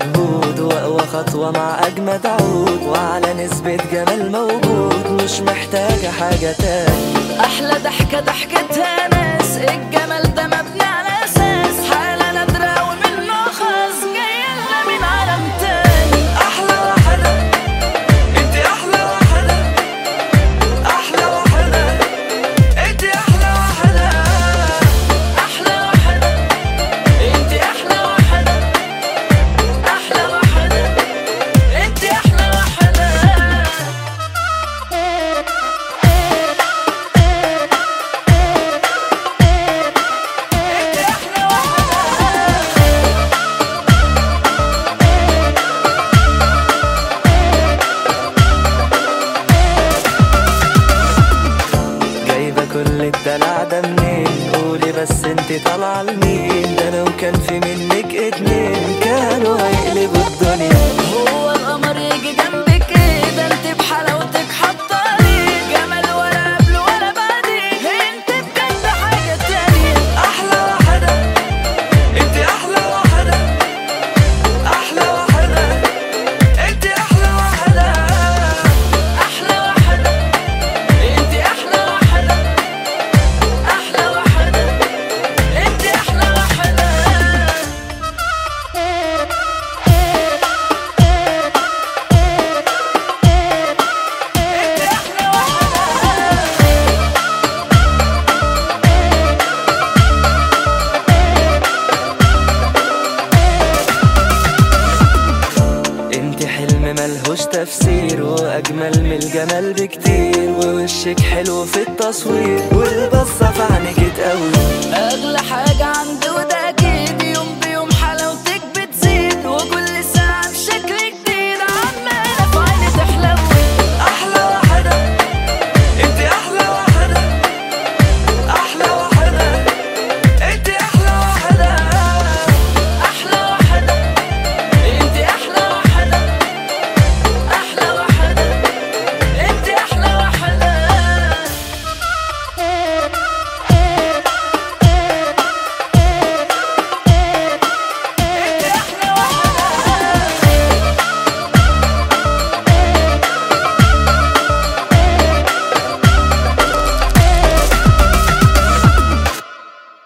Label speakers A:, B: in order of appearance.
A: مجهود واقوى خطوة مع اجمد عود وعلى نسبة جمال موجود مش محتاجة حاجة تاني
B: احلى ضحكه ضحكتها ناس الجمال ده مبني على اساس حاله نادره ومن خاص جايه لنا من عالم تاني
A: احلى واحدة انت احلى واحدة احلى واحدة انت احلى واحدة
B: احلى واحده انت احلى واحده احلى واحده انت احلى واحده انت احلى واحده
A: جايبة كل الدلع ده منين قولي بس انت طالعة لمين ده لو كان في منك اتنين كانوا هيقلبوا الدنيا
B: هو القمر يجي جنبك كده انت بحلاوتك حطاني جمال ولا قبل ولا بعدين انت بجد حاجه تانية
A: احلى واحدة انت احلى واحدة احلى واحدة انت احلى واحدة
B: احلى واحده انت احلى واحده احلى واحده انت احلى واحده انت احلى واحده
A: انت حلم ملهوش تفسير واجمل من الجمال بكتير ووشك حلو في التصوير والبصة في عينك تقوي
B: اغلى حاجه عندي